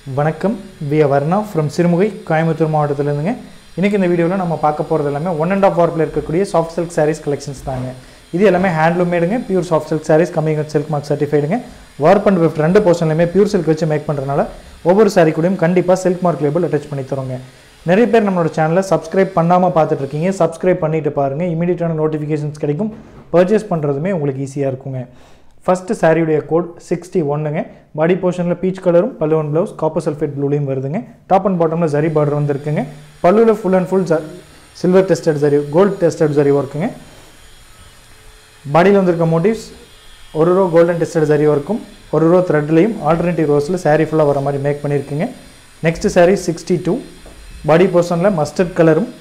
வணக்கம் V Varna from Sirumugai Coimbatore மாவட்டத்திலேருந்துங்க இன்றைக்கி இந்த வீடியோவில் நம்ம பார்க்க போகிறது எல்லாமே ஒன் அண்ட் ஆஃப் வார்ப்பில் இருக்கக்கூடிய சாஃப்ட் சில்க் சாரீஸ் கலெக்ஷன்ஸ் தாங்க இது எல்லாமே ஹேண்ட்லூம் மேடுங்க pure soft silk sarees coming silk mark சர்டிஃபைடுங்க வார்ப் அண்ட் விஃப்ட் ரெண்டு போர்ஷன்லையுமே பியூர் சில்க் வச்சு மேக் பண்ணுறதுனால ஒவ்வொரு சாரீ கூடயும் கண்டிப்பாக சில்க் மார்க் லேபிள் அட்டாச் பண்ணி தரோங்க நிறைய பேர் நம்மளோட சேனலை சப்ஸ்கிரைப் பண்ணாமல் பார்த்துட்டு இருக்கீங்க சப்ஸ்கிரைப் பண்ணிட்டு பாருங்கள் இமீடியட்டான நோட்டிஃபிகேஷன்ஸ் கிடைக்கும் பர்ச்சேஸ் பண்ணுறதுமே உங்களுக்கு ஈஸியாக இருக்குங்க ஃபஸ்ட்டு சாரியுடைய கோட் சிக்ஸ்டி ஒன்றுங்க பாடி போர்ஷனில் பீச் கலரும் பல்லுவன் ப்ளவுஸ் காப்பர் சல்ஃபேட் ப்ளூலையும் வருதுங்க டாப் அண்ட் பாட்டமில் ஜரி பார்டர் வந்துருக்குங்க பல்லுவில் full and full silver tested zari gold tested zari ஒர்க்குங்க பாடியில் வந்திருக்க மோட்டிவ்ஸ் ஒரு ரோ கோல்டன் டெஸ்டட் ஜரி ஒர்க்கும் ஒரு ரோ த்ரெட்லையும் ஆல்டர்னேட்டிவ் ரோஸில் saree ஃபுல்லாக வர மாதிரி மேக் பண்ணியிருக்குங்க next saree sixty two body போர்ஷனில் மஸ்டர்ட் கலரும்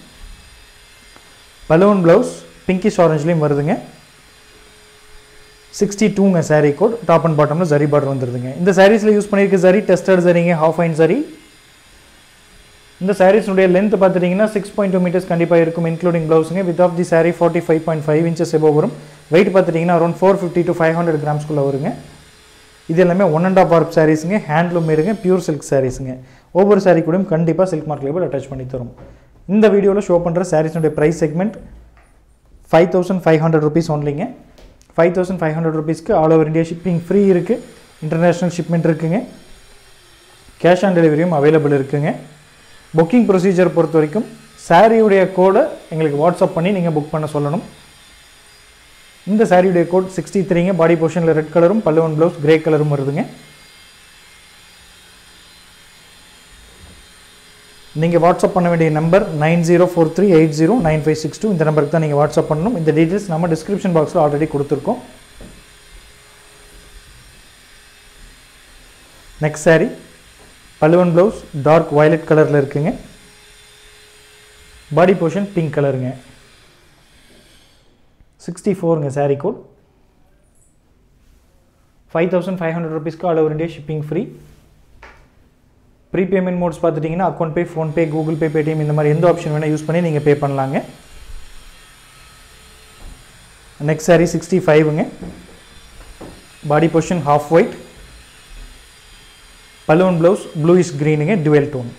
பலூன் ப்ளவுஸ் பிங்கிஷ் ஆரஞ்சுலேயும் வருதுங்க சிக்ஸ்டி டூங்க saree கோட் டாப் அண்ட் பாட்டமில் ஜரி பார்டர் வந்துருதுங்க இந்த சாரீஸில் யூஸ் பண்ணியிருக்க ஜரி டெஸ்டட் சரிங்க ஹாஃப் ஐன் சரி இந்த சாரீஸ்னுடைய லென்த் பார்த்துட்டிங்கன்னா சிக்ஸ் பாயிண்ட் டூ மீட்டர்ஸ் கண்டிப்பாக இருக்கும் இன்க்ளூடிங் ப்ளவுஸுங்க width of the saree forty five point five inches எபோ வரும் வெயிட் பார்த்துட்டிங்கன்னா around four fifty to five hundred கிராம்ஸ்குள்ளே வருங்க இது எல்லாமே ஒன் அண்ட் ஆஃப் வார்ப் சாரீஸுங்க ஹேண்ட்லூம் மேடுங்க பியூர் சில்க் சாரீஸுங்க ஒவ்வொரு saree கூடயும் கண்டிப்பாக சில்க் மார்க் லேபிள் அட்டாச் பண்ணி தரும் இந்த வீடியோவில் ஷோ பண்ணுற சாரீஸ்னுடைய price segment five thousand five hundred rupees ஒன்லிங்க ஃபைவ் தௌசண்ட் ஃபைவ் ஹண்ட்ரட் ருபீஸ்க்கு all over India shipping free இருக்குது இன்டர்நேஷ்னல் ஷிப்மெண்ட் இருக்குங்க கேஷ் ஆன் டெலிவரியும் அவைலபிள் இருக்குங்க புக்கிங் ப்ரொசீஜர் பொறுத்த வரைக்கும் சாரியுடைய கோடை எங்களுக்கு வாட்ஸ்அப் பண்ணி நீங்கள் புக் பண்ண சொல்லணும் இந்த சாரியுடைய கோட் சிக்ஸ்டி த்ரீங்க பாடி போர்ஷனில் ரெட் கலரும் பல்லுவன் ப்ளவுஸ் கிரே கலரும் வருதுங்க நீங்கள் வாட்ஸ்அப் பண்ண வேண்டிய number nine zero four three eight zero nine five six two இந்த நம்பருக்கு தான் நீங்கள் வாட்ஸ்அப் பண்ணணும் இந்த டீட்டெயில்ஸ் நம்ம டிஸ்கிரிப்ஷன் பாக்ஸில் ஆல்ரெடி கொடுத்துருக்கோம் நெக்ஸ்ட் saree பல்லுவன் ப்ளவுஸ் டார்க் violet கலரில் இருக்குங்க பாடி போர்ஷன் பிங்க் கலருங்க சிக்ஸ்டி ஃபோருங்க saree code five thousand five hundred ருபீஸ்க்கு all over India shipping free prepayment modes பார்த்துட்டிங்கன்னா account pay PhonePe Google pay Paytm இந்த மாதிரி எந்த ஆப்ஷன் வேணால் யூஸ் பண்ணி நீங்கள் பே பண்ணலாங்க நெக்ஸ்ட் saree சிக்ஸ்டி ஃபைவுங்க body position half white balloon blouse bluish க்ரீனுங்க dual tone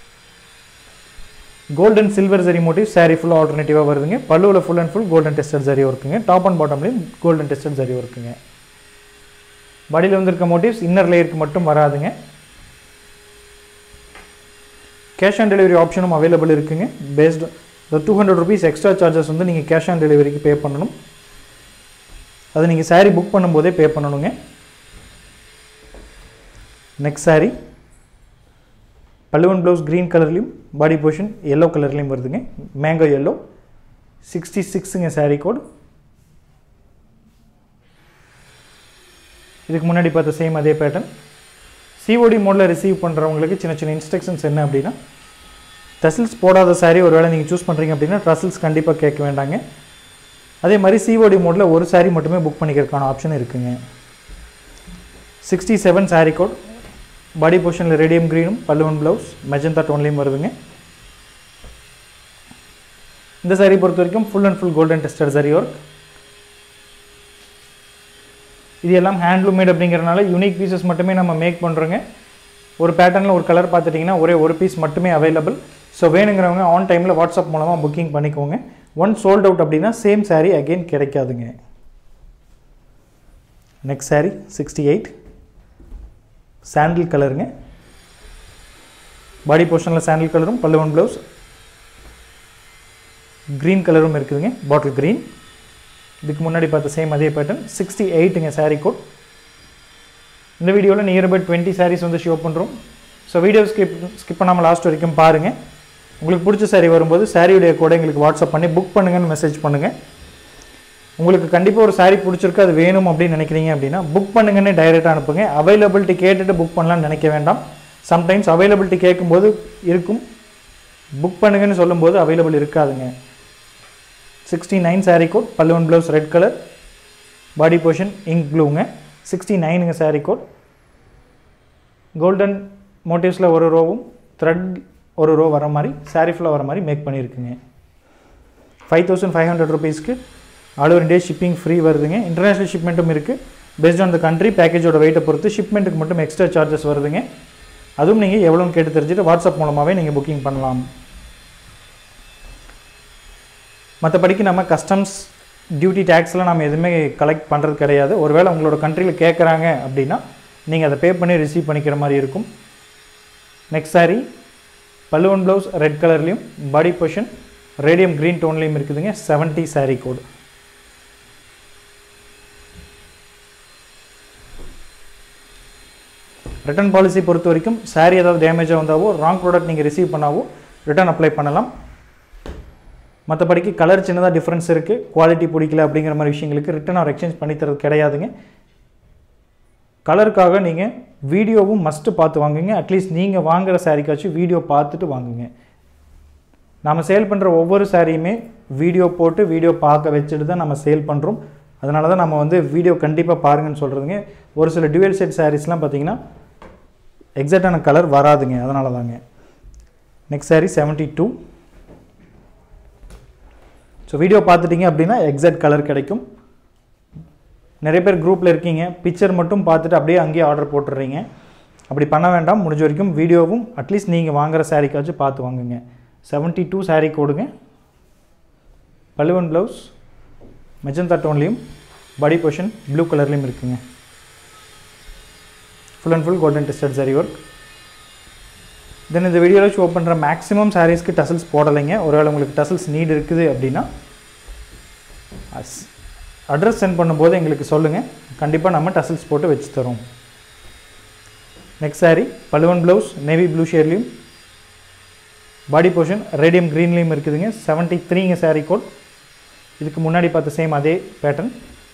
golden silver zari motif saree ஃபுல்லாக ஆல்டர்னேட்டிவாக வருதுங்க பல்லுவில் full and full golden tested zari ஒர்க்குங்க டாப் அண்ட் பாட்டம்லேயும் கோல்டன் டெஸ்டட் ஜரி ஒர்க்குங்க பாடியில் வந்திருக்க மோட்டிவ்ஸ் இன்னர் லேயருக்கு மட்டும் வராதுங்க கேஷ் ஆன் டெலிவரி ஆப்ஷனும் அவைலபிள் இருக்குங்க பேஸ்டு இந்த two hundred rupees extra charges வந்து நீங்கள் கேஷ் ஆன் டெலிவரிக்கு பே பண்ணணும் அது நீங்கள் saree புக் பண்ணும்போதே பே பண்ணணுங்க நெக்ஸ்ட் saree பல்லுவன் ப்ளவுஸ் க்ரீன் கலர்லேயும் பாடி போர்ஷன் எல்லோ கலர்லேயும் வருதுங்க மேங்கோ எல்லோ சிக்ஸ்டி சிக்ஸுங்க saree கோட் இதுக்கு முன்னாடி பார்த்த சேம் அதே பேட்டர்ன் சிஓடி மோடில் ரிசீவ் பண்ணுறவங்களுக்கு சின்ன சின்ன இன்ஸ்ட்ரக்ஷன்ஸ் என்ன அப்படின்னா டசில்ஸ் போடாத saree ஒரு வேளை நீங்கள் சூஸ் பண்ணுறீங்க அப்படின்னா டசில்ஸ் கண்டிப்பாக கேட்க வேண்டாங்க அதே மாதிரி சிஓடி மோடில் ஒரு saree மட்டுமே புக் பண்ணிக்கிறதுக்கான ஆப்ஷன் இருக்குங்க sixty seven saree code body போர்ஷனில் ரேடியம் க்ரீனும் பல்லுவன் ப்ளவுஸ் மெஜந்தா டோன்லேயும் வருதுங்க இந்த saree பொறுத்த வரைக்கும் full and full golden tested saree work இது எல்லாம் ஹேண்ட்லூம் மேட் அப்படிங்கிறனால யூனிக் பீசஸ் மட்டுமே நம்ம மேக் பண்ணுறோங்க ஒரு பேட்டர்னில் ஒரு கலர் பார்த்துட்டிங்கன்னா ஒரே ஒரு பீஸ் மட்டுமே அவைலபிள் ஸோ வேணுங்கிறவங்க ஆன் டைமில் வாட்ஸ்அப் மூலமாக புக்கிங் பண்ணிக்கோங்க ஒன் சோல்ட் அவுட் அப்படின்னா சேம் saree அகெயின் கிடைக்காதுங்க next saree sixty eight sandal கலருங்க பாடி போர்ஷனில் சாண்டில் கலரும் பல்லுவன் ப்ளவுஸ் க்ரீன் கலரும் இருக்குதுங்க பாட்டில் க்ரீன் இதுக்கு முன்னாடி பார்த்த சேம் அதே பேட்டர்ன் சிக்ஸ்டி எயிட்டுங்க saree கோட் இந்த வீடியோவில் நியர் பை டுவெண்ட்டி sarees வந்து ஷோ பண்ணுறோம் ஸோ வீடியோ ஸ்கிப் ஸ்கிப் பண்ணாமல் லாஸ்ட் வரைக்கும் பாருங்கள் உங்களுக்கு பிடிச்ச saree வரும்போது சாரியுடைய கூட எங்களுக்கு வாட்ஸ்அப் பண்ணி புக் பண்ணுங்கன்னு மெசேஜ் பண்ணுங்கள் உங்களுக்கு கண்டிப்பாக ஒரு saree பிடிச்சிருக்கு அது வேணும் அப்படின்னு நினைக்கிறீங்க அப்படின்னா புக் பண்ணுங்கன்னு டைரெக்டாக அனுப்புங்க அவைலபிலிட்டி கேட்டுட்டு புக் பண்ணலாம்னு நினைக்க வேண்டாம் சம்டைம்ஸ் அவைலபிலிட்டி கேட்கும்போது இருக்கும் புக் பண்ணுங்கன்னு சொல்லும்போது அவைலபிள் இருக்காதுங்க சிக்ஸ்டி நைன் saree கோட் பல்லுவன் blouse red colour body portion ink ப்ளூங்க சிக்ஸ்டி நைனுங்க saree கோட் கோல்டன் மோட்டிவ்ஸில் ஒரு ரோவும் த்ரெட் ஒரு ரோ வர மாதிரி saree ஃபுல்லாக வர மாதிரி மேக் பண்ணியிருக்குங்க ஃபைவ் தௌசண்ட் ஃபைவ் ஹண்ட்ரட் ருபீஸ்க்கு all over India shipping free வருதுங்க இன்டர்நேஷ்னல் ஷிப்மெண்ட்டும் இருக்குது பேஸ்ட் ஆன் த கண்ட்ரி பேக்கேஜோட வெயிட்டை பொறுத்து ஷிப்மெண்ட்டுக்கு மட்டும் எக்ஸ்ட்ரா சார்ஜஸ் வருதுங்க அதுவும் நீங்கள் எவ்வளோன்னு கேட்டு தெரிஞ்சுட்டு வாட்ஸ்அப் மூலமாகவே நீங்கள் புக்கிங் பண்ணலாம் மற்றபடிக்கு நம்ம கஸ்டம்ஸ் டியூட்டி டேக்ஸ்லாம் நம்ம எதுவுமே கலெக்ட் பண்ணுறது கிடையாது ஒருவேளை உங்களோட கண்ட்ரியில் கேட்குறாங்க அப்படின்னா நீங்கள் அதை பே பண்ணி ரிசீவ் பண்ணிக்கிற மாதிரி இருக்கும் நெக்ஸ்ட் சாரி பல்லுவன் ப்ளவுஸ் ரெட் கலர்லேயும் பாடி பொஷன் ரேடியம் க்ரீன் டோன்லேயும் இருக்குதுங்க 70 saree கோடு ரிட்டர்ன் பாலிசி பொறுத்த வரைக்கும் saree ஏதாவது டேமேஜாக வந்தாவோ ராங் ப்ராடக்ட் நீங்கள் ரிசீவ் பண்ணாவோ ரிட்டர்ன் அப்ளை பண்ணலாம் மற்றபடிக்கு கலர் சின்னதாக டிஃப்ரென்ஸ் இருக்குது குவாலிட்டி பிடிக்கல அப்படிங்கிற மாதிரி விஷயங்களுக்கு ரிட்டர்ன் ஆர் எக்ஸ்சேஞ்ச் பண்ணி தரது கிடையாதுங்க கலருக்காக நீங்கள் வீடியோவும் மஸ்ட்டு பார்த்து வாங்குங்க அட்லீஸ்ட் நீங்கள் வாங்குகிற சாரிக்காச்சும் வீடியோ பார்த்துட்டு வாங்குங்க நம்ம சேல் பண்ணுற ஒவ்வொரு சாரியுமே வீடியோ போட்டு வீடியோ பார்க்க வச்சுட்டு தான் நம்ம சேல் பண்ணுறோம் அதனால தான் நம்ம வந்து வீடியோ கண்டிப்பாக பாருங்கன்னு சொல்கிறதுங்க ஒரு சில டுவெல் செட் சாரீஸ்லாம் பார்த்தீங்கன்னா எக்ஸாக்டான கலர் வராதுங்க அதனால தாங்க next saree seventy two so video பார்த்துட்டீங்க அப்படின்னா எக்ஸாக்ட் கலர் கிடைக்கும் நிறைய பேர் குரூப்பில் இருக்கீங்க பிக்சர் மட்டும் பார்த்துட்டு அப்படியே அங்கேயே ஆர்டர் போட்டுடுறீங்க அப்படி பண்ண வேண்டாம் முடிஞ்ச வரைக்கும் வீடியோவும் அட்லீஸ்ட் நீங்கள் வாங்குகிற சாரீக்காச்சும் பார்த்து வாங்குங்க செவன்ட்டி டூ சாரீ கோடுங்க பல்லுவன் ப்ளவுஸ் மெஜந்தா டோன்லேயும் பாடி பொஷன் ப்ளூ கலர்லேயும் இருக்குங்க full and full golden tested saree work then இந்த வீடியோவில் ஷோ பண்ணுற மேக்ஸிமம் சாரீஸ்க்கு டசல்ஸ் போடலைங்க ஒருவேளை உங்களுக்கு டசல்ஸ் நீட் இருக்குது அப்படின்னா அட்ரஸ் சென்ட் பண்ணும்போது எங்களுக்கு சொல்லுங்கள் கண்டிப்பாக நம்ம டசல்ஸ் போட்டு வச்சு தரோம் நெக்ஸ்ட் சாரீ பல்லுவன் ப்ளவுஸ் நேவி ப்ளூ ஷேர்லேயும் பாடி போர்ஷன் ரேடியம் க்ரீன்லேயும் இருக்குதுங்க செவன்ட்டி த்ரீங்க சாரீ கோட் இதுக்கு முன்னாடி பார்த்த சேம் அதே பேட்டர்ன்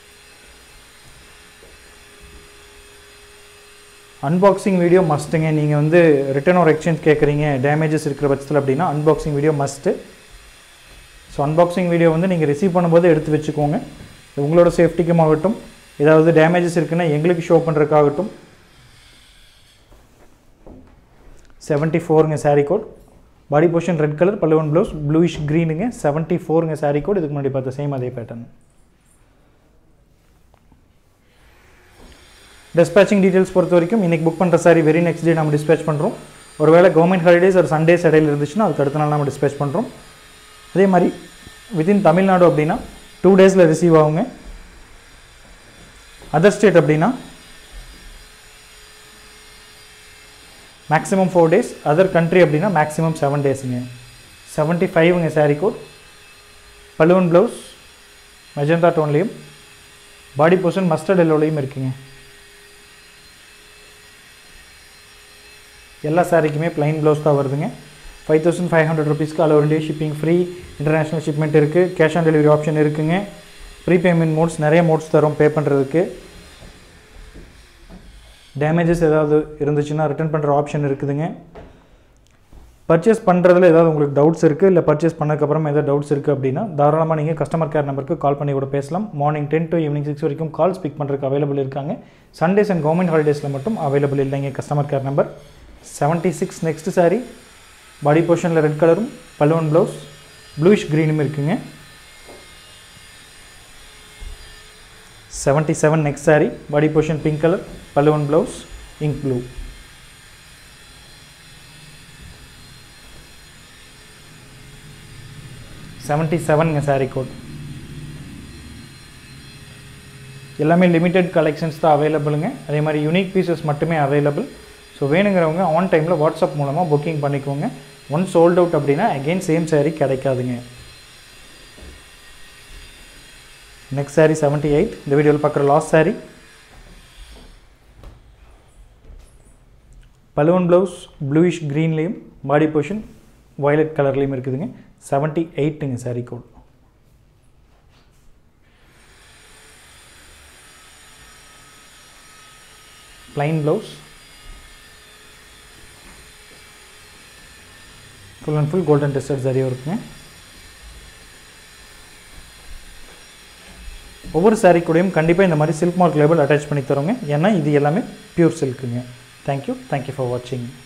அன்பாக்சிங் வீடியோ மஸ்ட்டுங்க நீங்கள் வந்து ரிட்டர்ன் ஒரு எக்ஸ்சேஞ்ச் கேட்குறீங்க டேமேஜஸ் இருக்கிற பட்சத்தில் அப்படின்னா unboxing video must so unboxing video வந்து நீங்கள் ரிசீவ் பண்ணும்போது எடுத்து வச்சுக்கோங்க இது உங்களோட சேஃப்டிக்கும் ஆகட்டும் ஏதாவது டேமேஜஸ் இருக்குன்னா எங்களுக்கு ஷோ பண்ணுறதுக்காகட்டும் செவன்ட்டி ஃபோருங்க saree code body portion red colour பல்லுவன் ப்ளவுஸ் ப்ளூயிஷ் க்ரீனுங்க செவன்ட்டி ஃபோருங்க சாரீ கோட் இதுக்கு முன்னாடி பார்த்த சேம் அதே பேட்டர்ன் டிஸ்பேச்சிங் டீட்டெயில்ஸ் பொறுத்த வரைக்கும் இன்றைக்கி புக் பண்ணுற சாரி வெரி நெக்ஸ்ட் டே நம்ம டிஸ்பேச் பண்ணுறோம் ஒருவேளை கவர்மெண்ட் ஹாலிடேஸ் ஒரு சண்டேஸ் இடையில இருந்துச்சுன்னா அதுக்கு அடுத்த நாள் நம்ம டிஸ்பேச் பண்ணுறோம் அதே மாதிரி வித்தின் தமிழ்நாடு அப்படின்னா டூ டேஸில் ரிசீவ் ஆகுங்க அதர் ஸ்டேட் அப்படின்னா maximum four days other country அப்படின்னா மேக்ஸிமம் செவன் டேஸுங்க செவன்ட்டி ஃபைவ்ங்க சாரீ கோட் பல்லுவன் ப்ளவுஸ் மெஜந்தா டோன்லேயும் பாடி போர்ஷன் மஸ்டர்ட் எல்லோலையும் இருக்குங்க எல்லா சாரிக்குமே ப்ளைன் ப்ளவுஸ் தான் வருதுங்க ஃபைவ் தௌசண்ட் ஃபைவ் ஹண்ட்ரட் ருபீஸ்க்கு all over India shipping free international shipment இருக்குது கேஷ் ஆன் டெலிவரி ஆப்ஷன் இருக்குங்க ப்ரீபேமெண்ட் மோட்ஸ் நிறைய மோட்ஸ் தரும் பே பண்ணுறதுக்கு டேமேஜஸ் ஏதாவது இருந்துச்சுன்னா ரிட்டர்ன் பண்ணுற ஆப்ஷன் இருக்குதுங்க பர்ச்சேஸ் பண்ணுறதுல ஏதாவது உங்களுக்கு டவுட்ஸ் இருக்குது இல்லை பர்ச்சேஸ் பண்ணதுக்கப்புறம் ஏதாவது டவுட்ஸ் இருக்குது அப்படின்னா தாராளமாக நீங்கள் கஸ்டமர் கேர் நம்பருக்கு கால் பண்ணி கூட பேசலாம் morning ten to evening six வரைக்கும் கால் ஸ்பீக் பண்ணுறதுக்கு அவைலபிள் இருக்காங்க சண்டேஸ் அண்ட் கவர்மெண்ட் ஹாலிடேஸில் மட்டும் அவைலபிள் இல்லைங்க customer care number seventy six next saree body போர்ஷனில் ரெட் கலரும் பல்லுவன் ப்ளவுஸ் ப்ளூயிஷ் க்ரீனும் இருக்குங்க seventy seven next saree body portion pink colour பல்லுவன் ப்ளவுஸ் இங்க் ப்ளூ செவன்ட்டி செவனுங்க சாரீ கோட் எல்லாமே லிமிட்டெட் கலெக்ஷன்ஸ் தான் அவைலபிளுங்க அதே மாதிரி யூனிக் பீசஸ் மட்டுமே அவைலபிள் ஸோ வேணுங்கிறவங்க ஆன் டைமில் வாட்ஸ்அப் மூலமாக புக்கிங் பண்ணிக்கோங்க ஒன் சோல்ட் அவுட் அப்படின்னா அகெயின் சேம் சாரீ கிடைக்காதுங்க நெக்ஸ்ட் சாரீ செவன்ட்டி எயிட் இந்த வீடியோவில் பார்க்குற லாஸ்ட் சாரீ பலுவன் ப்ளவுஸ் ப்ளூயிஷ் க்ரீன்லேயும் பாடி போர்ஷன் வயலட் கலர்லேயும் இருக்குதுங்க செவன்ட்டி எயிட்டுங்க saree code plain blouse full and full golden tested சரியாக இருக்குங்க ஒவ்வொரு சாரீ கூடயும் கண்டிப்பாக இந்த மாதிரி சில்க் மார்க் லேபிள் அட்டாச் பண்ணி தரோங்க ஏன்னா இது எல்லாமே பியூர் சில்க்குங்க தேங்க்யூ தேங்க்யூ ஃபார் வாட்சிங்